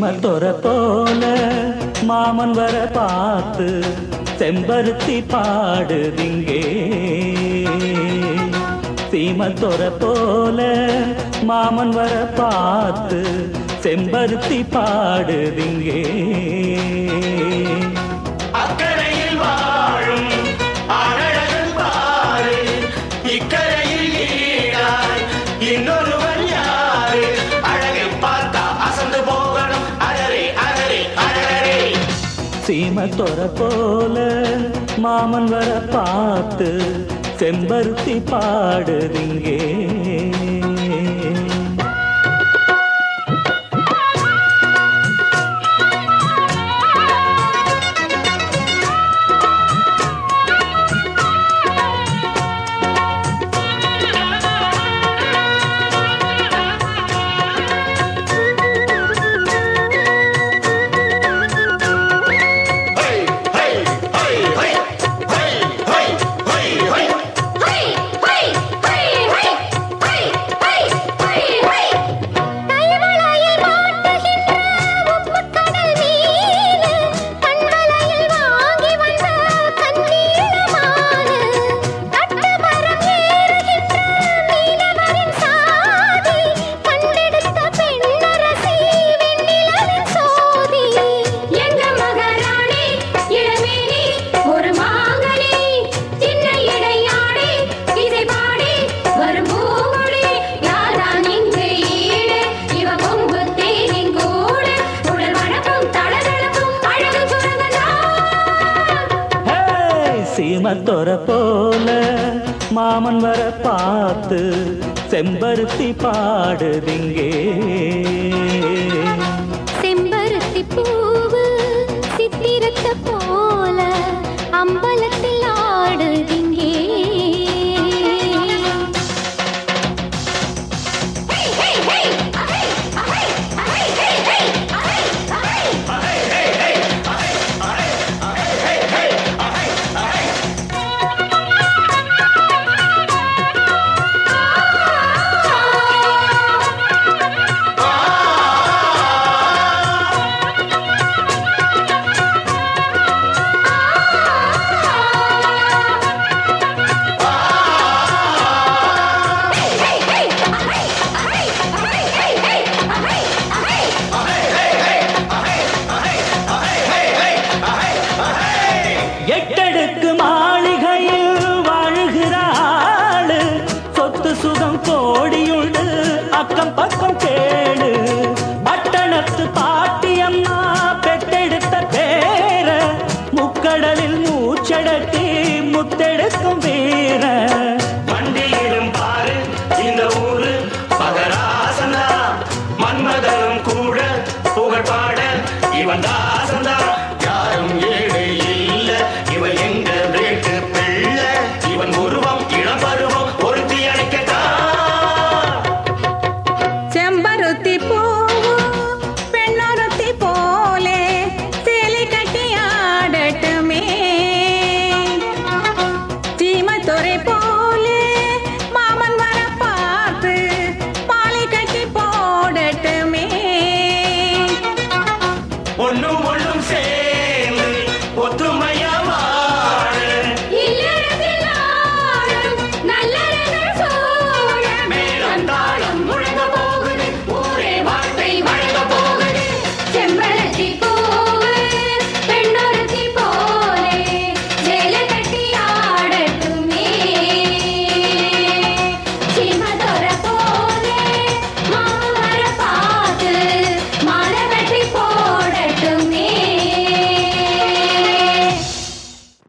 சீமத்தொர போல மாமன் வர பார்த்து செம்பருத்தி பாடுதிங்கே சீமத்தொர போல மாமன் வர பார்த்து செம்பருத்தி பாடுதிங்கே அக்கறையில் வாழும் அழகன் பாரு இக்கரையில் ஈடாய் இன்னொருவன் யாரு அழகை பார்த்தா அசந்து போகணும் அழறே அழறே அழகரே சீமத்தொர போல மாமன் வர பார்த்து செம்பருத்தி பாடுதிங்கே ஹை ஹை ஹை ஹை ஹை ஹை ஹை ஹை ஹை ஹை ஹை ஹை ஹை ஹை ஹை ஹை கைவளையில் மாட்டுகின்ற உப்புக்கடல் மீனு கண்வளையில் வாங்கி வந்த கண்ணீளமானு கட்டுமரம் ஏறுகின்ற மீனவரின் சாதி கண்டெடுத்த பெண்ணரசி வெண்ணிலவின் சோதி எங்க மகாராணி இளமேனி ஒரு மாங்கனி சின்ன இடையாடி இசை பாடி வரும் பூங்குடி யாதான் இங்கு ஈடு இவ கொங்கு தேனின் கூடு உடல் வழக்கும் தளதளக்கும் அழகு சுரங்கதான் ஹே, சீமத்தொர போல மாமன் வர பார்த்து செம்பருத்தி பாடுதிங்கே செம்பருத்தி பூவு சித்திரத்த போல அம்பலத்தில் ஆடுதிங்கே எட்டடுக்கு மாளிகையில் வாழுகிற ஆளு சொத்து சுகம் கோடியுண்டு அக்கம் பக்கம் கேளு பட்டணத்து பாட்டியம்மா பெத்தெடுத்த பேர முக்கடலில் மூச்சடக்கி முத்தெடுக்கும் வீர வண்டியிலும் பாரு இந்த ஊரு மகராசனா மன்மதனும் கூட புகழ் பாட இவன் தான்